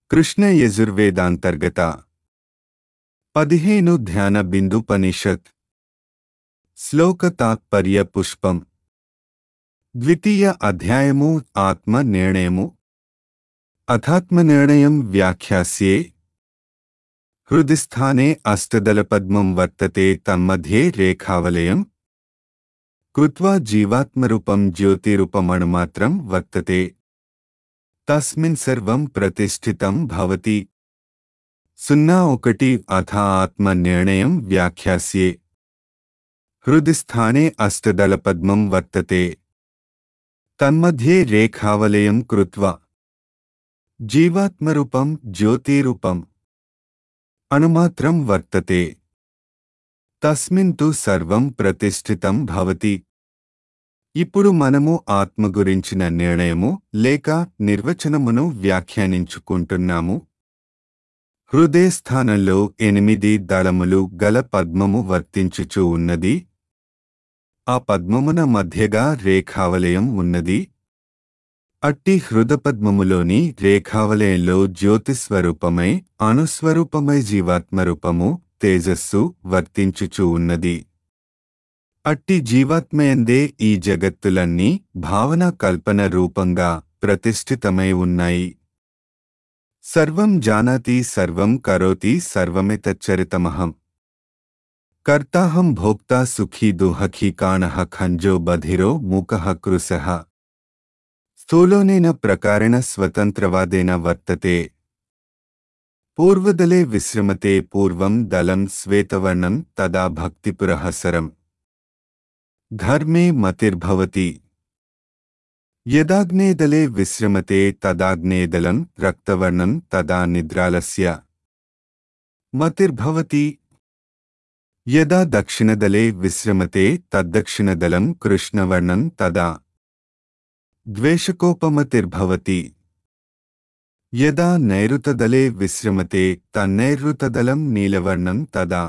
కృష్ణ యజుర్వేదాంతర్గత పదిహేను ధ్యాన బిందుపనిషత్ శ్లోక తాత్పర్య పుష్పం ద్వితీయ అధ్యాయము ఆత్మ నిర్ణయము అథాత్మ నిర్ణయం వ్యాఖ్యాస్యే హృదిస్థానే అష్టదళపద్మం వర్తతే తన్मध्ये రేఖావలయం కృత్వా జీవాత్మరూపం జ్యోతిరూపమణుమాత్రం వర్తతే తస్మిన్ సర్వం ప్రతిష్ఠితం భవతి సున్నా ఒకటి అథ ఆత్మ నిర్ణయం వ్యాఖ్యాస్యే హృదిస్థానే అష్టదళపద్మం వర్తతే తన్मध्ये రేఖావలయం కృత్వా జీవాత్మరూపం జ్యోతిరూపం అణుమాత్రం వర్తతే తస్మిన్ తు సర్వం ప్రతిష్ఠితం భవతి ఇప్పుడు మనము ఆత్మ గురించిన నిర్ణయము లేక నిర్వచనమును వ్యాఖ్యానించుకుంటున్నాము హృదయ స్థానంలో ఎనిమిది దళములు గల పద్మము వర్తించుచూ ఉన్నది ఆ పద్మమున మధ్యగా రేఖావలయం ఉన్నది అట్టి హృదపద్మములోని రేఖావలయంలో జ్యోతిస్వరూపమై అణుస్వరూపమై జీవాత్మరూపము తేజస్సు వర్తించుచూ ఉన్నది అట్టి జీవాత్మయందే ఈ జగత్తులన్నీ భావన కల్పన రూపంగా ప్రతిష్ఠితమై ఉన్నాయి సర్వం జానాతి సర్వం కరోతి సర్వమితచ్చరితమహం కర్తాహం భోక్తా సుఖీ దుహఖీ కాణః ఖంజో బధిరో మూకః కృశః స్థూలోనేన ప్రకారేణ స్వతంత్రవాదేన వర్తతే పూర్వదలే విశ్రమతే పూర్వం దలం శ్వేతవర్ణం తదా భక్తిపురఃసరం ధర్మే మతిర్భవతి యదాగ్నేదలే విశ్రమతే తదాగ్నేదలం రక్తవర్ణం తదా నిద్రాలస్య మతిర్భవతి యదా దక్షిణదలే విశ్రమతే తద్దక్షిణదలం కృష్ణవర్ణం తదా ద్వేషకోపమతిర్భవతి యదా నైరుతదలే విశ్రమతే తన్నైరుతదలం నీలవర్ణం తదా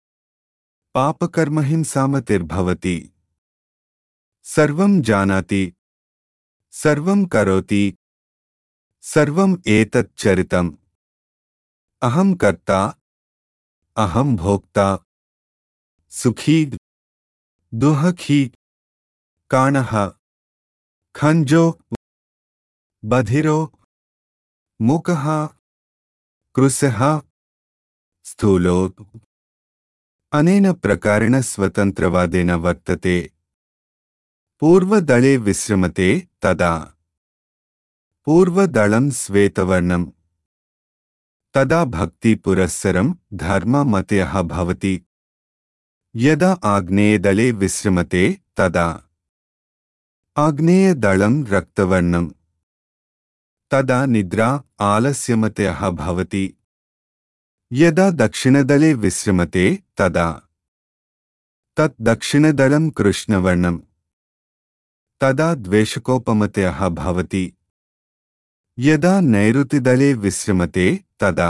పాపకర్మహింసామతిర్భవతి సర్వం జానాతి సర్వం కరోతి సర్వం ఏతచ్చరితం అహం కర్తా అహం భోక్తా సుఖీ దుహఖీ కాణః ఖంజో బధిరో మూకః కృశః స్థూలో అనేన ప్రకారేణ స్వతంత్రవాదేన వర్తతే పూర్వదళే విశ్రమతే తదా పూర్వదళం శ్వేతవర్ణం తదా భక్తి పురస్సరం ధర్మమతయః భవతి యదా ఆగ్నేయదళే విశ్రమతే తదా ఆగ్నేయదళం రక్తవర్ణం తదా నిద్రా ఆలస్యమతయః భవతి యదా దక్షిణదళే విశ్రమతే తదా తత్ దక్షిణదళం కృష్ణవర్ణం తదా ద్వేషకోపమతయః భవతి యదా నైరుతిదళే విశ్రమతే తదా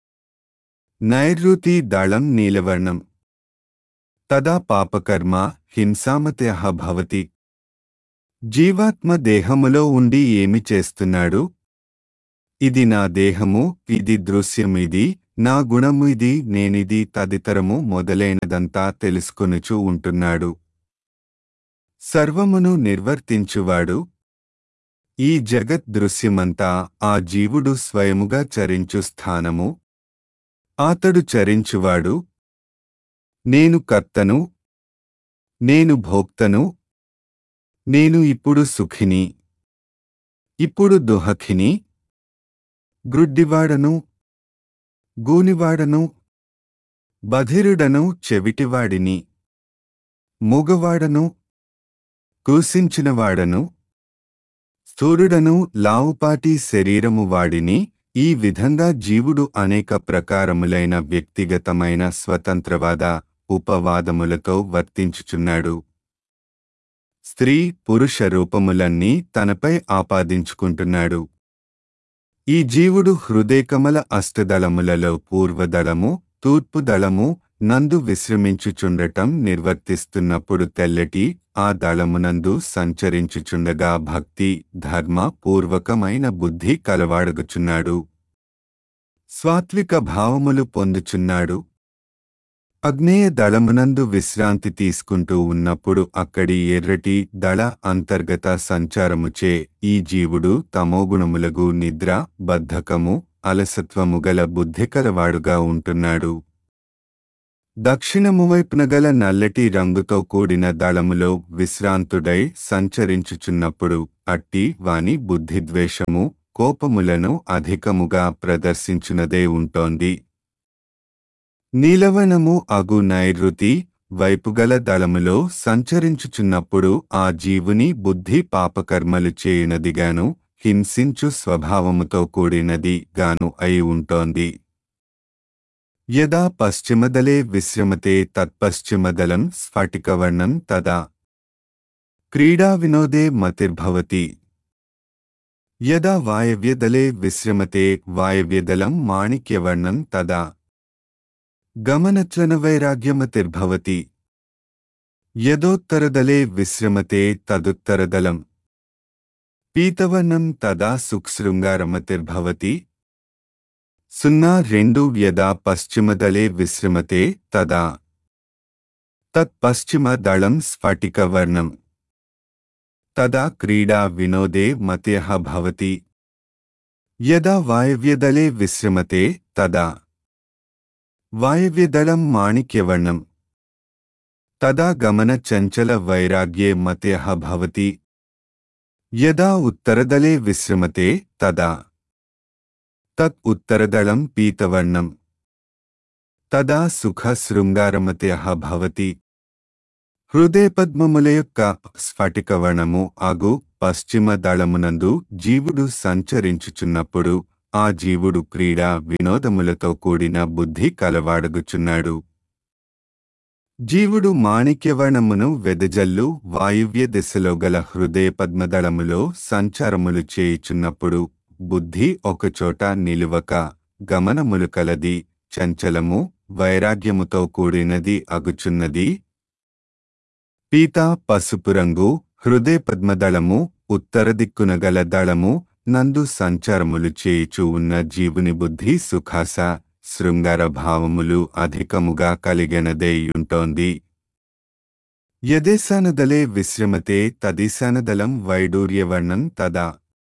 నైరుతిదళం నీలవర్ణం తదా పాపకర్మ హింసామతయః భవతి జీవాత్మ దేహములో ఉండి ఏమి చేస్తున్నాడు ఇది నా దేహము ఇది దృశ్యమిది నా గుణము ఇది నేనిది తదితరము మొదలైనదంతా తెలుసుకొనుచూ ఉంటున్నాడు సర్వమును నిర్వర్తించువాడు ఈ జగత్ దృశ్యమంతా ఆ జీవుడు స్వయముగా చరించు స్థానము అతడు చరించువాడు నేను కర్తను నేను భోక్తను నేను ఇప్పుడు సుఖిని ఇప్పుడు దుహఖిని గ్రుడ్డివాడను గూనివాడను బధిరుడను చెవిటివాడిని మూగవాడను కూసించినవాడను స్థూరుడను లావుపాటి శరీరము వాడిని ఈ విధంగా జీవుడు అనేక ప్రకారములైన వ్యక్తిగతమైన స్వతంత్రవాద ఉపవాదములతో వర్తించుచున్నాడు స్త్రీ పురుష రూపములన్నీ తనపై ఆపాదించుకుంటున్నాడు ఈ జీవుడు హృదయకమల అష్టదళములలో పూర్వదళము తూర్పు దళము నందు విశ్రమించుచుండటం నిర్వర్తిస్తున్నప్పుడు తెల్లటి ఆ దళమునందు సంచరించుచుండగా భక్తి ధర్మ పూర్వకమైన బుద్ధి కలవాడగుచున్నాడు స్వాత్విక భావములు పొందుచున్నాడు అగ్నేయ దళమునందు విశ్రాంతి తీసుకుంటూ ఉన్నప్పుడు అక్కడి ఎర్రటి దళ అంతర్గత సంచారముచే ఈ జీవుడు తమోగుణములగు నిద్ర బద్ధకము అలసత్వము గల బుద్ధికలవాడుగా ఉంటున్నాడు దక్షిణము వైపున గల నల్లటి రంగుతో కూడిన దళములో విశ్రాంతుడై సంచరించుచున్నప్పుడు అట్టి వాని బుద్ధిద్వేషము కోపములను అధికముగా ప్రదర్శించునదే ఉంటోంది నీలవనము అగు నైరుతి వైపుగల దళములో సంచరించుచున్నప్పుడు ఆ జీవుని బుద్ధి పాపకర్మలు చేయునదిగాను హింసించు స్వభావముతో కూడినది గాను అయి ఉంటోంది యదా పశ్చిమదలే విశ్రమతే తత్పశ్చిమదలం స్ఫటికవర్ణం తదా క్రీడా వినోదే మతిర్భవతి యదా వాయవ్యదలే విశ్రమతే వాయవ్యదలం మాణిక్యవర్ణం తదా గమనత్వనవైరాగ్యమతిర్భవతి యదోత్తరదలే విశ్రమతే తదుత్తరదలం పీతవర్ణం తదా సుక్శృంగారమతిర్భవతి సున్నా రెండు యదా పశ్చిమదలే విశ్రమతే తదా తత్పశ్చిమదళం స్ఫటికవర్ణం తదా క్రీడా వినోదే మత్యః భవతి యదా వాయవ్యదలే విశ్రమతే తదా వాయవ్యదళం మాణిక్యవర్ణం తదా గమన చంచల వైరాగ్యే మత్యః భవతి యదా ఉత్తరదలే విశ్రమతే తదా తత్ ఉత్తరదళం పీతవర్ణం తదా సుఖ శృంగారమత్యః భవతి హృదయపద్మముల యొక్క స్ఫటికవర్ణము అగు పశ్చిమ దళమునందు జీవుడు సంచరించుచున్నప్పుడు ఆ జీవుడు క్రీడా వినోదములతో కూడిన బుద్ధి కలవాడగుచున్నాడు జీవుడు మాణిక్యవర్ణమును వెదజల్లు వాయువ్య దిశలో గల హృదయ పద్మదళములో సంచారములు చేయుచున్నప్పుడు బుద్ధి ఒకచోట నిలువక గమనములు కలది చంచలము వైరాగ్యముతో కూడినది అగుచున్నది పీత పసుపు రంగు హృదయ పద్మదళము ఉత్తర దిక్కున గల దళము నందు సంచారములు చేయుచూ ఉన్న జీవుని బుద్ధి సుఖాస శృంగార భావములు అధికముగా కలిగినదేయుంటోంది యదేశానదలే విశ్రమతే తదిశానదలం వైడూర్యవర్ణం తదా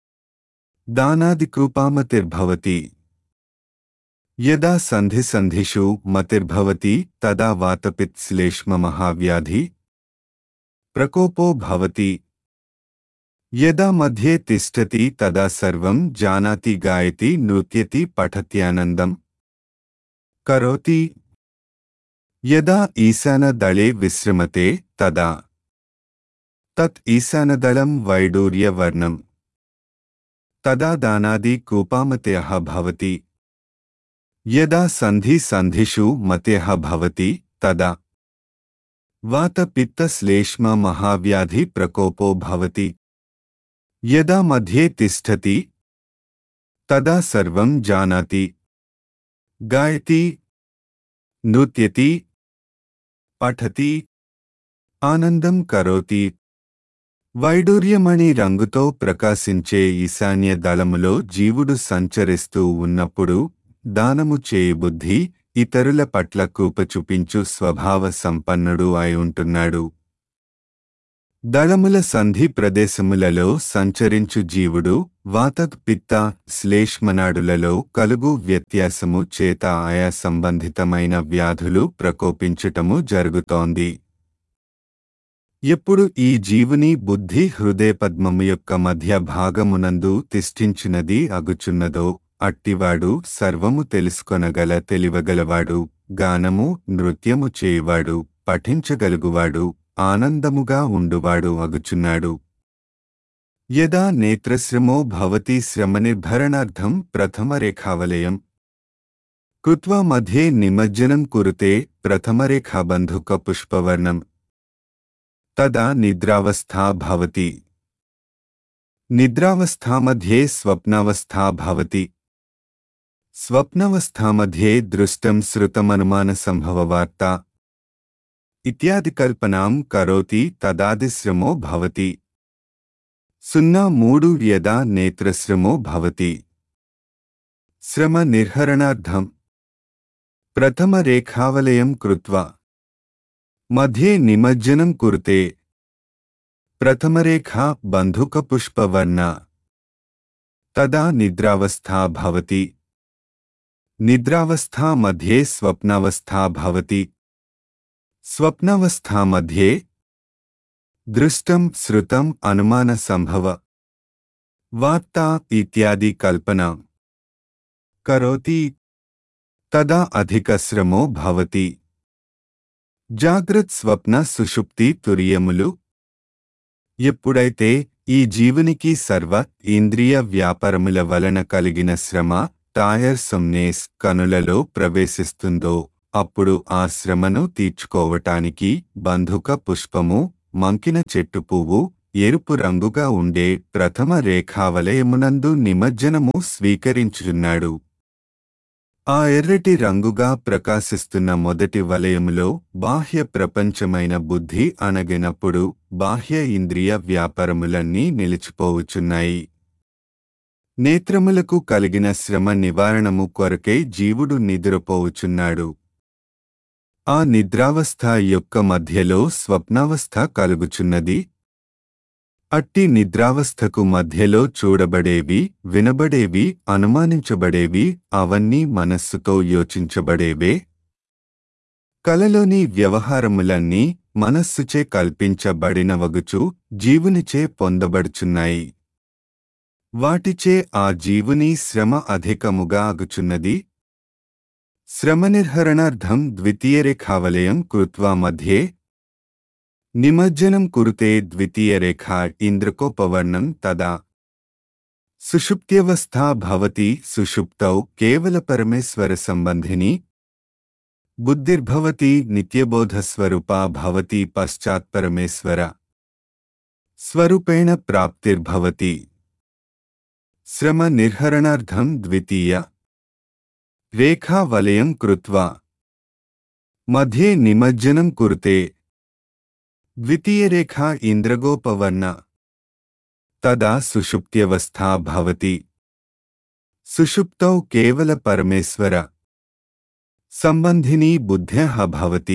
దానాదికృపామతిర్భవతి యదా సంధి సంధిషు మతిర్భవతి తదా వాతపిత్శ్లేష్మమహావ్యాధి ప్రకోపో భవతి యదా మధ్యే తిష్టతి తదా సర్వం జానాతి గాయతి నృత్యతి పఠత్యానందం కరోతి యదా ఈశానదళే విశ్రమతే తదా తత్ ఈశానదళం వైడూర్యవర్ణం తదా దానాది కూపామత్యః భవతి యదా సంధి సంధిషు మత్యః భవతి తదా వాతపిత్తశ్లేష్మ మహావ్యాధి ప్రకోపో భవతి యదా మధ్యే తిష్టతి తదా సర్వం జానాతి గాయతి నృత్యతి పఠతి ఆనందం కరోతి వైడూర్యమణి రంగుతో ప్రకాశించే ఈశాన్య దళములో జీవుడు సంచరిస్తూ ఉన్నప్పుడు దానము చేయి బుద్ధి ఇతరుల పట్ల కూప చూపించు స్వభావ సంపన్నుడు అయి ఉంటున్నాడు దళముల సంధి ప్రదేశములలో సంచరించు జీవుడు వాతక్ పిత్త శ్లేష్మనాడులలో కలుగు వ్యత్యాసము చేత ఆయా సంబంధితమైన వ్యాధులు ప్రకోపించటము జరుగుతోంది ఎప్పుడు ఈ జీవుని బుద్ధి హృదయపద్మము యొక్క మధ్య భాగమునందు తిష్ఠించినది అగుచున్నదో అట్టివాడు సర్వము తెలుసుకొనగల తెలివగలవాడు గానము నృత్యము చేయువాడు పఠించగలుగువాడు ఆనందముగా ఉండువాడు అగుచున్నాడు యదా నేత్రశ్రమో భవతి శ్రమనిర్భరణార్థం ప్రథమరేఖావలయం కృత్వా మధ్యే నిమజ్జనం కురుతే ప్రథమరేఖాబంధుక పుష్పవర్ణం తదా నిద్రాवस्था భవతి నిద్రాवस्था मध्ये స్వప్నాवस्था భవతి స్వప్నवस्था मध्ये దృష్టం శృతమనుమానసంభవవార్త ఇత్యాది కల్పనాం కరోతి తదాదిశ్రమో భవతి సున్నా మూడు యదా నేత్రశ్రమో భవతి శ్రమ నిర్హరణార్థం ప్రథమరేఖావలయం కృత్వా మధ్యే నిమజ్జనం కురుతే ప్రథమరేఖా బంధుకపుష్పవర్ణ తదా నిద్రాवस्था భవతి నిద్రాवस्था मध्ये స్వప్నాवस्था భవతి స్వప్నాवस्था मध्ये దృష్టం శృతం అనుమాన సంభవ వార్తా ఇత్యాది కల్పన కరోతి తదా అధిక శ్రమో భవతి జాగ్రత్ స్వప్న సుషుప్తి తురియములు ఎప్పుడైతే ఈ జీవునికి సర్వ ఇంద్రియ వ్యాపారముల వలన కలిగిన శ్రమ టైర్ సొమ్నేస్ కనులలో ప్రవేశిస్తుందో అప్పుడు ఆ శ్రమను తీర్చుకోవటానికి బంధుక పుష్పము మంకిన చెట్టు పువ్వు ఎరుపు రంగుగా ఉండే ప్రథమ రేఖావలయమునందు నిమజ్జనము స్వీకరించుచున్నాడు ఆ ఎర్రటి రంగుగా ప్రకాశిస్తున్న మొదటి వలయములో బాహ్య ప్రపంచమైన బుద్ధి అనగినప్పుడు బాహ్య ఇంద్రియ వ్యాపారములన్నీ నిలిచిపోవుచున్నాయి నేత్రములకు కలిగిన శ్రమ నివారణము కొరకై జీవుడు నిద్రపోవుచున్నాడు ఆ నిద్రావస్థ యొక్క మధ్యలో స్వప్నావస్థ కలుగుచున్నది అట్టి నిద్రావస్థకు మధ్యలో చూడబడేవి వినబడేవి అనుమానించబడేవి అవన్నీ మనస్సుతో యోచించబడేవే కలలోని వ్యవహారములన్నీ మనస్సుచే కల్పించబడినవగుచు జీవునిచే పొందబడుచున్నాయి వాటిచే ఆ జీవుని శ్రమ అధికముగా అగుచున్నది శ్రమనిర్హరణార్థం ద్వితీయరేఖావలయం కృత్వా మధ్యే నిమజ్జనం కురుతే ద్వితీయరేఖా ఇంద్రకోపవర్ణం తదా సుషుప్త్యవస్థా భవతి సుషుప్తౌ కేవల పరమేశ్వర సంబంధిని బుద్ధిర్భవతి నిత్యబోధస్వరూపా భవతి పశ్చాత్పరమేశ్వర స్వరూపేణ ప్రాప్తిర్భవతి శ్రమ నిర్హరణార్థం ద్వితీయ రేఖావలయం కృత్వా మధ్యే నిమజ్జనం కురుతే ద్వితీయరేఖా ఇంద్రగోపవర్ణ తదా సుషుప్త్యవస్థా భవతి సుషుప్తౌ కేవల పరమేశ్వర సంబంధిని బుద్ధ్యః భవతి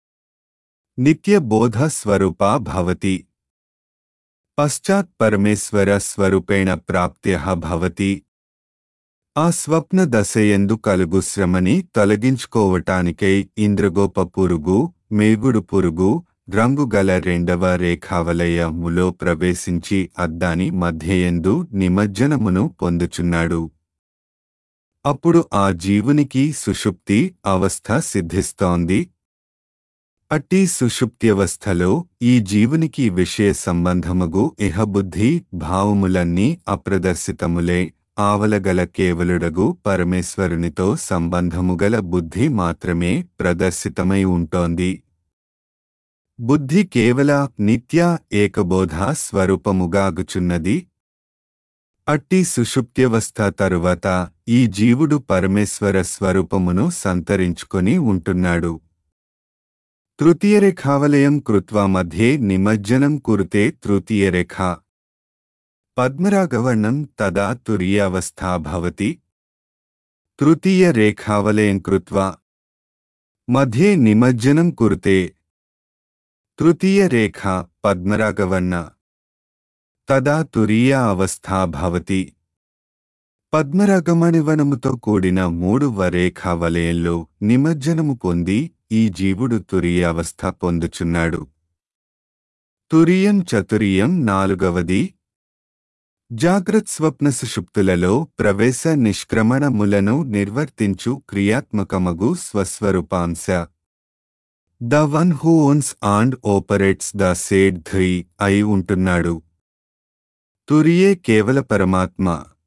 నిత్యబోధస్వరూపా భవతి పశ్చాత్ పరమేశ్వర స్వరూపేణ ప్రాప్త్యః భవతి ఆ స్వప్న దశయందు కలుగు శ్రమని తొలగించుకోవటానికై ఇంద్రగోప పురుగు మేగుడు పురుగు రంగుగల రెండవ రేఖావలయములో ప్రవేశించి అద్దాని మధ్యయందు నిమజ్జనమును పొందుచున్నాడు అప్పుడు ఆ జీవునికి సుషుప్తి అవస్థ సిద్ధిస్తోంది అట్టి సుషుప్త్యవస్థలో ఈ జీవునికి విషయ సంబంధముగు ఇహబుద్ధి భావములన్నీ అప్రదర్శితములే ఆవలగల కేవలుడగు పరమేశ్వరునితో సంబంధముగల బుద్ధి మాత్రమే ప్రదర్శితమై ఉంటోంది బుద్ధి కేవల నిత్య ఏకబోధ స్వరూపముగాగుచున్నది అట్టి సుషుప్త్యవస్థ తరువాత ఈ జీవుడు పరమేశ్వర స్వరూపమును సంతరించుకొని ఉంటున్నాడు తృతీయరేఖావలయం కృత్వా మధ్యే నిమజ్జనం కురుతే తృతీయరేఖా పద్మరాగవర్ణం తదా తురీయావస్థా భవతి తృతీయరేఖావలయం కృత్వా మధ్యే నిమజ్జనం కురుతే తృతీయరేఖా పద్మరాగవర్ణ తదా తురీయ అవస్థా భవతి పద్మరాగమణివనముతో కూడిన మూడవ రేఖా వలయంలో నిమజ్జనము పొంది ఈ జీవుడు తురీయావస్థ పొందుచున్నాడు తురియం చతురియం నాలుగవది జాగ్రత్ స్వప్న సుషుప్తులలో ప్రవేశ నిష్క్రమణములను నిర్వర్తించు క్రియాత్మకమగు స్వస్వరూపాంశ the one who owns and operates the said ధై అయి ఉంటున్నాడు తురియే కేవల పరమాత్మ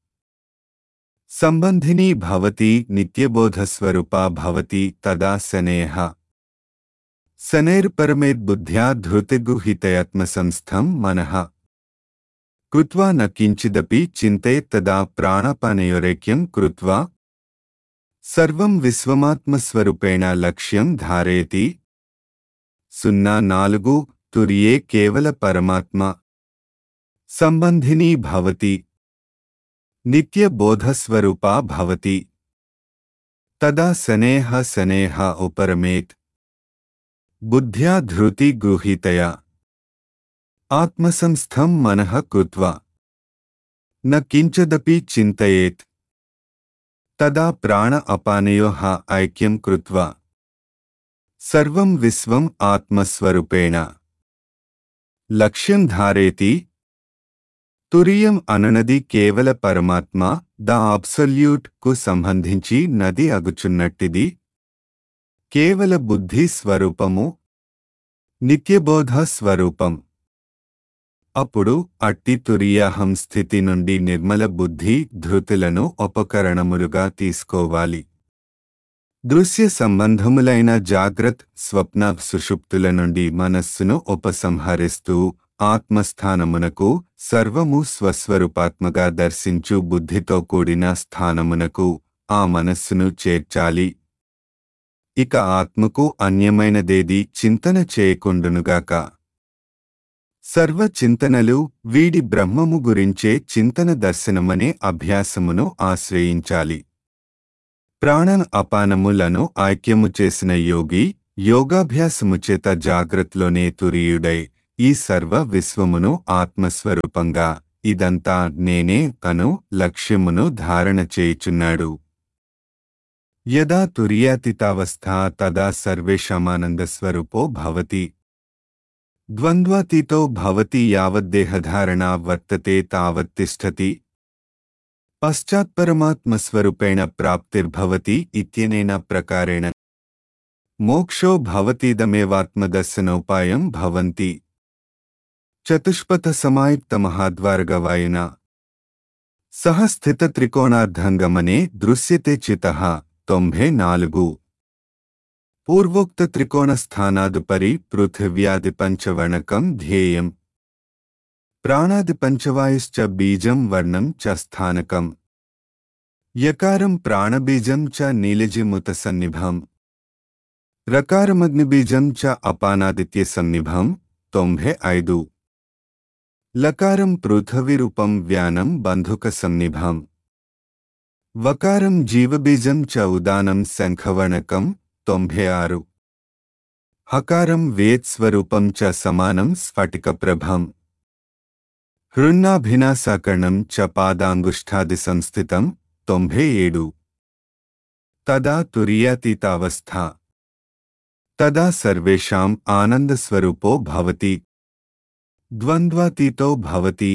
సంబంధిని భవతి నిత్యబోధస్వరూపా భవతి తదా శనేహ శనేర్పరమేద్బుద్ధ్యా ధృతిగుహితయాత్మసంస్థం మనః కృత్వా న కించిదపి చింతేత్తదా ప్రాణపానయోరైక్యం కృత్వా సర్వం విశ్వమాత్మస్వరూపేణ లక్ష్యం ధారయతి సున్నా నాలుగు తురియే కేవల పరమాత్మ సంబంధిని భవతి నిత్యబోధస్వరూపా భవతి తదా శనేహ శనేహ ఉపరమేత్ బుద్ధ్యా ధృతి గృహీతయా ఆత్మసంస్థం మనః కృత్వా న కించదపి చింతయేత్ తదా ప్రాణ అపానయోః ఐక్యం కృత్వా సర్వం విశ్వం ఆత్మస్వరూపేణ లక్ష్యం ధారేతి తురియం అననది కేవల పరమాత్మ ద అబ్సల్యూట్ కు సంబంధించి నది అగుచున్నట్టిది కేవల బుద్ధి స్వరూపము నిత్యబోధ స్వరూపం అప్పుడు అట్టి తురియాహం స్థితి నుండి నిర్మల బుద్ధి ధృతులను ఉపకరణములుగా తీసుకోవాలి దృశ్య సంబంధములైన జాగ్రత్ స్వప్న సుషుప్తుల నుండి మనస్సును ఉపసంహరిస్తూ ఆత్మస్థానమునకు సర్వము స్వస్వరూపాత్మగా దర్శించు బుద్ధితో కూడిన స్థానమునకు ఆ మనస్సును చేర్చాలి ఇక ఆత్మకు అన్యమైనదేది చింతన చేయకుండునుగాక సర్వ చింతనలు వీడి బ్రహ్మము గురించే చింతన దర్శనమనే అభ్యాసమును ఆశ్రయించాలి ప్రాణ అపానములను ఐక్యము చేసిన యోగి యోగాభ్యాసము చేత జాగ్రత్తలోనే తురియుడై ఈ సర్వ విశ్వమును ఆత్మస్వరూపంగా ఇదంతా నేనే కను లక్ష్యమును ధారణ చేయుచున్నాడు యదా తుర్యాతితావస్థా తదా సర్వేషామానందస్వరూపో భవతి ద్వంద్వాతీతో భవతి యావద్దేహధారణా వర్తతే తావత్తిష్టతి పశ్చాత్పరమాత్మస్వరూపేణ ప్రాప్తిర్భవతి ఇత్యనేన ప్రకారేణ మోక్షో భవతీదమేవాత్మదర్శనోపాయం భవంతి చతుష్పథ సమాయుక్త మహాద్వారగవాయున సహ స్థిత త్రికోణార్ధంగమనే దృశ్యతే చిత తొంభై నాలుగు పూర్వోక్త త్రికోణస్థానాదుపరి పృథివ్యాది పంచవర్ణకం ధ్యేయం ప్రాణాది పంచవాయుశ్చ బీజం వర్ణం చ స్థానకం యకారం ప్రాణబీజం చ నీలజిముత సన్నిభం రకారమగ్నిబీజం చ అపానాదిత్య సన్నిభం తొంభై ఐదు లకారం పృథవిరూపం వ్యానం బంధుక సన్నిభం వకారం జీవబీజం చ ఉదానం శంఖవర్ణకం తొంభై ఆరు హకారం వేత్స్వరూపం చ సమానం స్ఫటికప్రభం హృన్నాభినాసాకర్ణం చ పాదాంగుష్ఠాది సంస్థితం తొంభై ఏడు తదా తుర్యాతీతావస్థ తదా సర్వేషాం ఆనందస్వరూపో భవతి ద్వంద్వాతీతో భవతి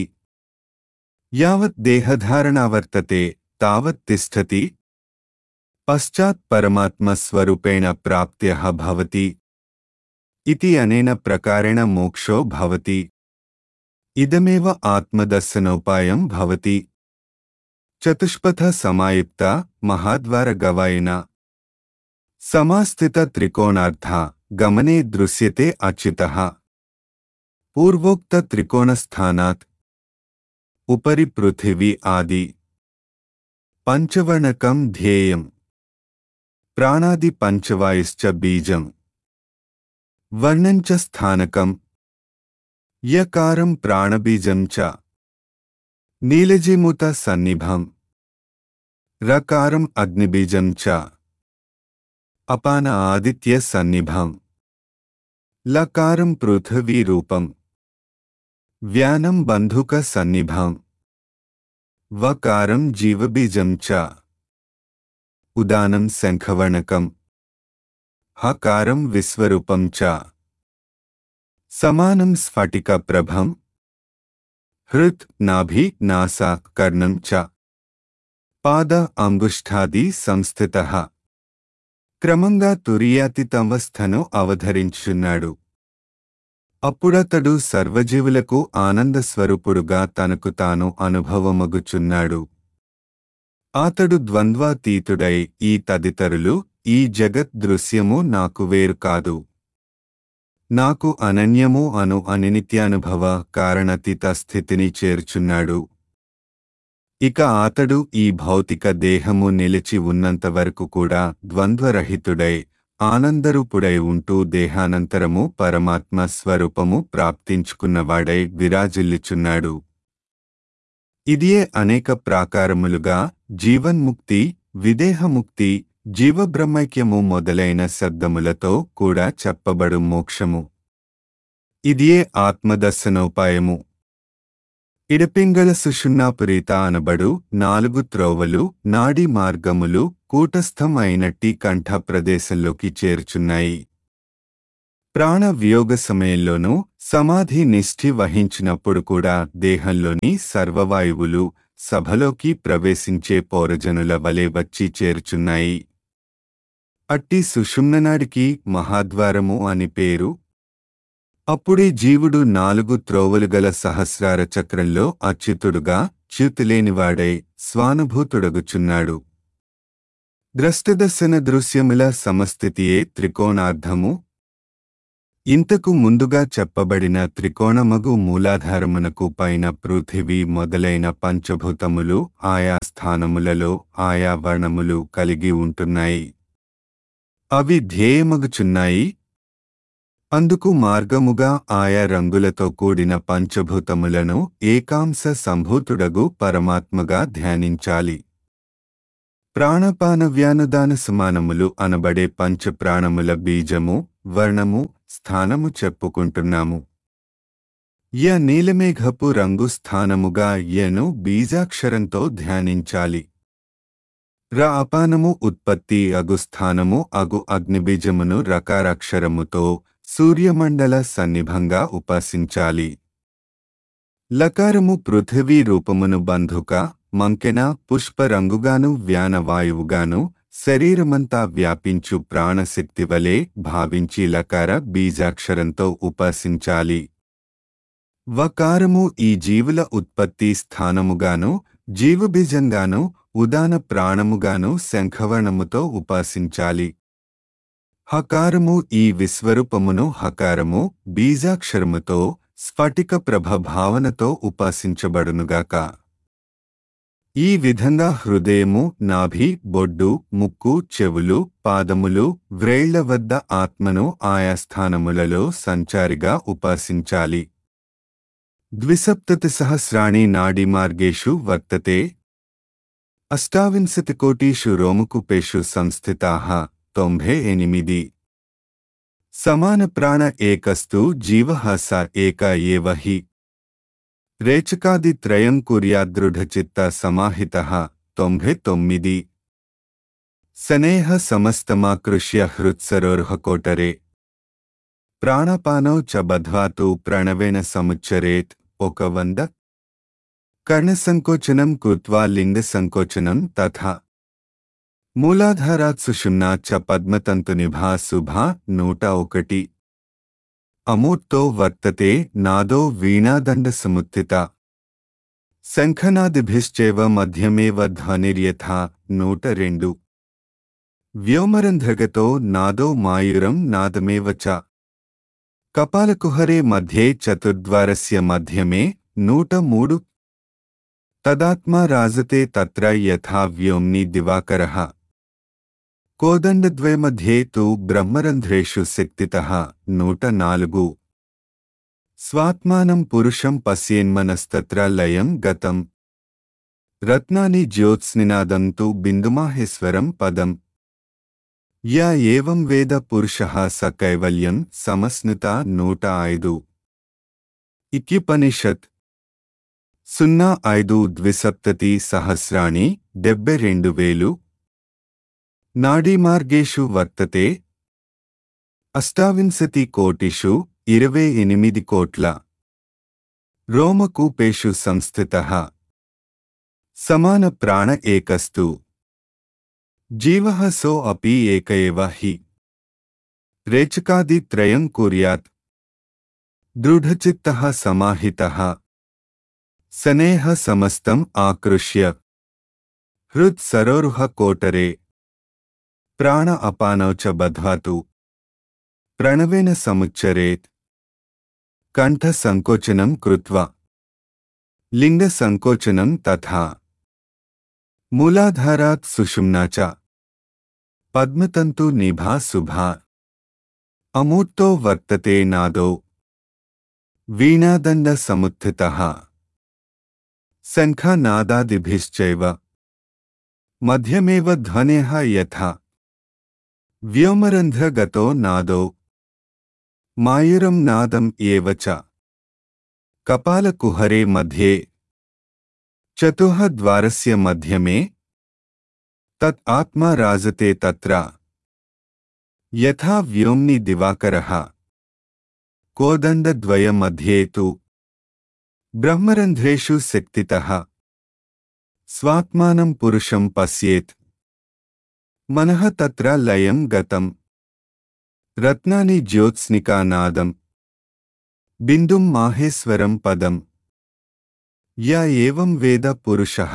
యావత్ దేహధారణా వర్తతే తావత్ తిష్టతి పశ్చాత్ పరమాత్మస్వరూపేణ ప్రాప్త్యః భవతి ఇతి అనేన ప్రకారేణ మోక్షో భవతి ఇదమేవ ఆత్మదర్శనోపాయం భవతి చతుష్పథ సమాయుక్త మహాద్వార గవాయిన సమాస్థిత త్రికోణార్థ గమనే దృశ్యతే అచ్యుతః పూర్వోక్త త్రికోణస్థానాత్ ఉపరి పృథివీ ఆది పంచవర్ణకం ధ్యేయం ప్రాణాది పంచవాయుశ్చ బీజం వర్ణంచ స్థానకం యకారం ప్రాణబీజం చ నీలజిముత సన్నిభం రకారం అగ్నిబీజం చ అపాన ఆదిత్య సన్నిభం లకారం పృథివీ రూపం వ్యానం బంధుక సన్నిభం వకారం జీవబీజం చ ఉదానం శంఖవర్ణకం హకారం విశ్వరూపం చ సమానం స్ఫటిక ప్రభం హృత్ నాభి నాసా కర్ణం చ పాద అంగుష్ఠాది సంస్థిత క్రమంగా తురియాతితవస్థను అవధరించున్నాడు అప్పుడతడు సర్వజీవులకు ఆనందస్వరూపుడుగా తనకు తాను అనుభవమగుచున్నాడు అతడు ద్వంద్వాతీతుడై ఈ తదితరులు ఈ జగత్ దృశ్యము నాకు వేరు కాదు నాకు అనన్యము అను అనినిత్యానుభవ కారణతీత స్థితిని చేర్చున్నాడు ఇక అతడు ఈ భౌతిక దేహము నిలిచి ఉన్నంత వరకు కూడా ద్వంద్వరహితుడై ఆనందరూపుడై ఉంటూ దేహానంతరము పరమాత్మ స్వరూపము ప్రాప్తించుకున్నవాడై విరాజిల్లుచున్నాడు ఇదియే అనేక ప్రాకారములుగా జీవన్ముక్తి విదేహముక్తి జీవబ్రహ్మైక్యము మొదలైన శబ్దములతో కూడా చెప్పబడు మోక్షము ఇదియే ఆత్మదర్శనోపాయము ఇడపింగళ సుషున్నాపురీత అనబడు నాలుగు త్రోవలు నాడీ మార్గములు కూటస్థం అయినట్టి కంఠ ప్రదేశంలోకి చేర్చున్నాయి ప్రాణ వియోగ సమయంలోనూ సమాధి నిష్ఠి వహించినప్పుడు కూడా దేహంలోని సర్వవాయువులు సభలోకి ప్రవేశించే పౌరజనుల వలె వచ్చి చేర్చున్నాయి అట్టి సుషుమ్ననాడికి మహాద్వారము అని పేరు అప్పుడే జీవుడు నాలుగు త్రోవలు గల సహస్రార చక్రంలో అచ్యుతుడుగా చ్యుతిలేనివాడై స్వానుభూతుడగుచున్నాడు ద్రష్టదర్శన దృశ్యముల సమస్థితియే త్రికోణార్థము ఇంతకు ముందుగా చెప్పబడిన త్రికోణమగు మూలాధారమునకు పైన పృథివీ మొదలైన పంచభూతములు ఆయా స్థానములలో ఆయా వర్ణములు కలిగి ఉంటున్నాయి అవి ధ్యేయమగుచున్నాయి అందుకు మార్గముగా ఆయా రంగులతో కూడిన పంచభూతములను ఏకాంశ సంభూతుడగు పరమాత్మగా ధ్యానించాలి ప్రాణపాన వ్యానుదాన సమానములు అనబడే పంచప్రాణముల బీజము వర్ణము స్థానము చెప్పుకుంటున్నాము య నీలమేఘపు రంగు స్థానముగా యను బీజాక్షరంతో ధ్యానించాలి ర అపానము ఉత్పత్తి అగు స్థానము అగు అగ్నిబీజమును రకారాక్షరముతో సూర్యమండల సన్నిభంగా ఉపాసించాలి లకారము పృథివీ రూపమును బంధుక మంకెన పుష్పరంగుగాను వ్యానవాయువుగాను శరీరమంతా వ్యాపించు ప్రాణశక్తి వలె భావించి లకార బీజాక్షరంతో ఉపాసించాలి వకారము ఈ జీవుల ఉత్పత్తి స్థానముగాను జీవబీజంగాను ఉదాన ప్రాణముగాను శంఖవర్ణముతో ఉపాసించాలి హకారము ఈ విశ్వరూపమును హకారము బీజాక్షరముతో స్ఫటిక ప్రభ భావనతో ఉపాసించబడునుగాక ఈ విధంగా హృదయము నాభి బొడ్డు ముక్కు చెవులు పాదములు వ్రేళ్ల వద్ద ఆత్మను ఆయా స్థానములలో సంచారిగా ఉపాసించాలి ద్విసప్తతి సహస్రాణి నాడీమార్గేషు వర్తతే అష్టావింశతికోటీషు రోమకుపేషు సంస్థితాః తొంభై ఎనిమిది సమాన ప్రాణ ఏకస్తు జీవ స ఏక ఏవ హి రేచకాది త్రయం కుర్యాదృఢచిత్త సమాహిత తొంభై తొమ్మిది సనేహ సమస్తమాకృష్య హృత్సరోర్హకోటరే ప్రాణపానౌ చ బధ్వాతు ప్రణవేన సముచ్చరేత్ ఒక వంద కర్ణసంకోచనం కృత్వా లింగసంకోచనం తథా మూలాధారాత్ సుషుమ్నా చ పద్మతంతునిభా శుభా నూట ఒకటి అమూర్తో వర్తతే నాదో వీణాదండ సముత్థిత శంఖనాదిభిశ్చేవ మధ్యమేవ ధ్వనిర్యథా నూట రెండు వ్యోమరంధ్రగతో నాదో మాయురం నాదమేవ చ కపాలకుహరే మధ్యే చతుర్ద్వారస్య మధ్యమే నూట మూడు తదాత్మా రాజతే తత్ర యథా వ్యోమ్ని దివాకరః కోదండద్వయమధ్యే తు బ్రహ్మరంధ్రేషు శక్తితః నూట నాలుగు స్వాత్మానం పురుషం పశ్యేన్మనస్తత్ర లయం గతం రత్నాని జ్యోత్స్నినాదం తు బిందుమాహేశ్వరం పదం యా ఏవం వేద పురుషః స కైవల్యం సమస్నుత నూట ఐదు ఇత్యుపనిషత్ సున్నా ఐదు ద్విసప్తతి సహస్రాణి డెబ్బై రెండు వేలు నాడీమార్గేషు వర్తతే అష్టావింశతి కోటిషు ఇరవై ఎనిమిది కోట్ల రోమకూపేషు సంస్థిత సమాన ప్రాణ ఏకస్తు జీవ సో అపి ఏక ఏవ హి రేచకాది త్రయం కుర్యాత్ దృఢచిత్త సమాహిత సనేహ సమస్తం ఆకృష్య హృత్ సరోరుహ కోటరే ప్రాణ అపానౌ చ బధ్వాతు ప్రణవేన సముచ్చరేత్ కంఠ సంకోచనం కృత్వా లింగ సంకోచనం తథా మూలాధారాత్ సుషుమ్నా చ పద్మతంతు నిభా శుభా అమూర్తో వర్తతే నాదో వీణాదండ సముత్థితః శంఖనాదాదిభిశ్చైవ మధ్యమేవ ధ్వనేః యథా వ్యోమరంధ్రగతో నాదో మాయురం నాదం ఏవ చ కపాలకుహరే మధ్యే చతుః ద్వారస్య మధ్యమే తత్ ఆత్మా రాజతే తత్ర యథా వ్యోమ్ని దివాకరః కోదండద్వయमध्ये तु బ్రహ్మరంధ్రేషు శక్తితః స్వాత్మానం పురుషం పశ్యేత్ మనః తత్ర లయం గతం రత్నాని జ్యోత్స్నికా నాదం బిందుం మాహేశ్వరం పదం య ఏవం వేద పురుషः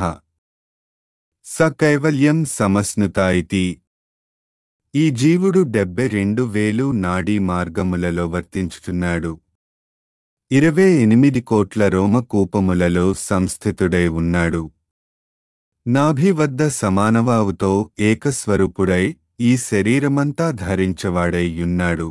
స కైవల్యం సమస్నుత ఇతి ఈ జీవుడు డెబ్బై రెండు వేలు నాడీ మార్గములలో వర్తించుచున్నాడు ఇరవై ఎనిమిది కోట్ల రోమకూపములలో సంస్థితుడై ఉన్నాడు నాభి వద్ద సమానవావుతో ఏకస్వరూపుడై ఈ శరీరమంతా ధరించవాడై ఉన్నాడు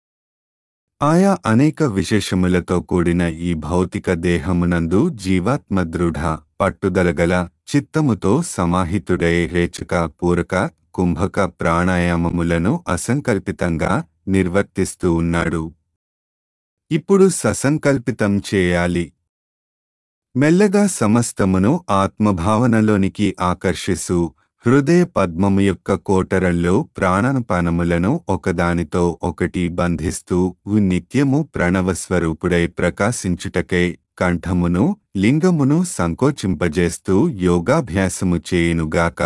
ఆయా అనేక విశేషములతో కూడిన ఈ భౌతిక దేహమునందు జీవాత్మ దృఢ పట్టుదలగల చిత్తముతో సమాహితుడై రేచక పూరక కుంభక ప్రాణాయామములను అసంకల్పితంగా నిర్వర్తిస్తూ ఉన్నాడు ఇప్పుడు ససంకల్పితం చేయాలి మెల్లగా సమస్తమును ఆత్మభావనలోనికి ఆకర్షిస్తూ హృదయ పద్మము యొక్క కోటరంలో ప్రాణానపానములను ఒకదానితో ఒకటి బంధిస్తూ నిత్యము ప్రణవస్వరూపుడై ప్రకాశించుటకై కంఠమును లింగమును సంకోచింపజేస్తూ యోగాభ్యాసము చేయునుగాక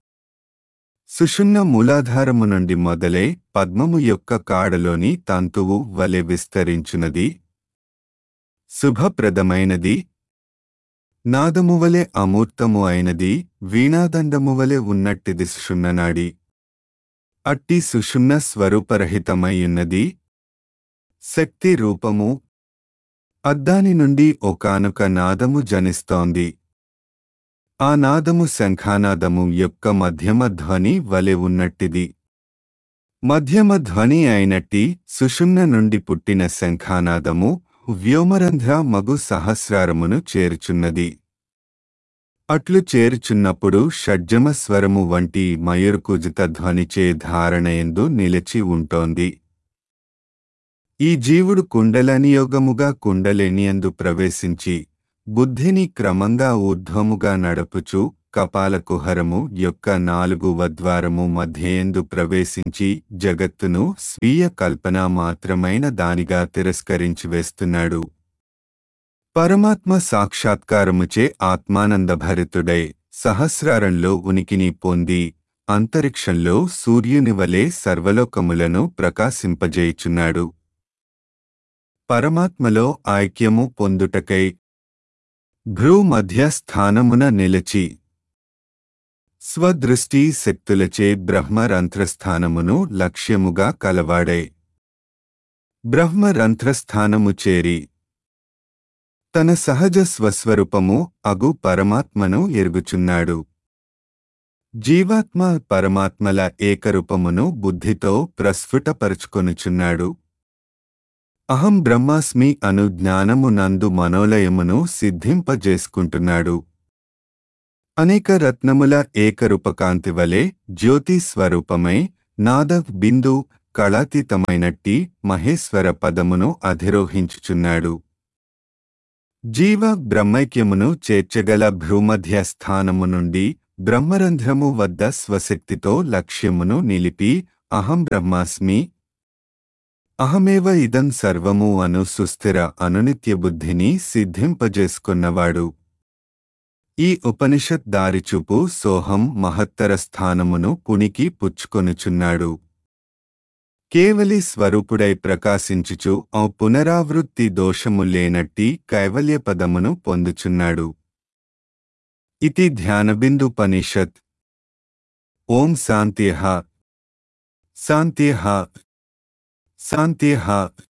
సుషుమ్న మూలాధారము నుండి మొదలై పద్మము యొక్క కాడలోని తంతువు వలె విస్తరించునది శుభప్రదమైనది నాదము వలె అమూర్తము అయినది వీణాదండము వలె ఉన్నట్టిది సుషుమ్ననాడి అట్టి సుషుమ్న స్వరూపరహితమైయున్నది శక్తి రూపము అద్దాని నుండి ఒకానొక నాదము జనిస్తోంది ఆ నాదము శంఖానాదము యొక్క మధ్యమ ధ్వని వలె ఉన్నట్టిది మధ్యమ ధ్వని అయినట్టి సుషుమ్న నుండి పుట్టిన శంఖానాదము వ్యోమరంధ్ర మగు సహస్రారమును చేర్చున్నది అట్లు చేర్చున్నప్పుడు షడ్జమ స్వరము వంటి మయూర్కుజిత ధ్వనిచే ధారణయందు నిలిచి ఉంటోంది ఈ జీవుడు కుండలనియోగముగా కుండలేనియందు ప్రవేశించి బుద్ధిని క్రమంగా ఊర్ధ్వముగా నడపుచు కపాల కుహరము యొక్క నాలుగు వద్వారము మధ్యయందు ప్రవేశించి జగత్తును స్వీయ కల్పన మాత్రమైన దానిగా తిరస్కరించి వేస్తున్నాడు పరమాత్మ సాక్షాత్కారముచే ఆత్మానందభరితుడై సహస్రారంలో ఉనికిని పొంది అంతరిక్షంలో సూర్యుని వలె సర్వలోకములను ప్రకాశింపజేయుచున్నాడు పరమాత్మలో ఐక్యము పొందుటకై భ్రూ మధ్య స్థానమున నిలిచి స్వదృష్టి శక్తులచే బ్రహ్మరంధ్రస్థానమును లక్ష్యముగా కలవాడే బ్రహ్మరంధ్రస్థానము చేరి తన సహజ స్వస్వరూపము అగు పరమాత్మను ఎరుగుచున్నాడు జీవాత్మ పరమాత్మల ఏకరూపమును బుద్ధితో ప్రస్ఫుటపరుచుకొనుచున్నాడు అహం బ్రహ్మాస్మి అను జ్ఞానము నందు మనోలయమును సిద్ధింపజేసుకుంటున్నాడు అనేక రత్నముల ఏకరూపకాంతి వలె జ్యోతి స్వరూపమై నాద బిందు కళాతీతమైనట్టి మహేశ్వర పదమును అధిరోహించుచున్నాడు జీవ బ్రహ్మైక్యమును చేర్చగల భ్రూమధ్య స్థానము నుండి బ్రహ్మరంధ్రము వద్ద స్వశక్తితో లక్ష్యమును నిలిపి అహం బ్రహ్మాస్మి అహమేవ ఇదం సర్వము అను సుస్థిర అనునిత్య బుద్ధిని సిద్ధింపజేసుకున్నవాడు ఈ ఉపనిషత్ దారిచూపు సోహం మహత్తర స్థానమును పునికి పుచ్చుకొనుచున్నాడు కేవలి స్వరూపుడై ప్రకాశించుచు ఆ పునరావృత్తి దోషము లేనట్టి కైవల్య పదమును పొందుచున్నాడు ఇతి ధ్యానబిందుపనిషత్ ఓం శాంత్యః శాంత్యః శాంత్యః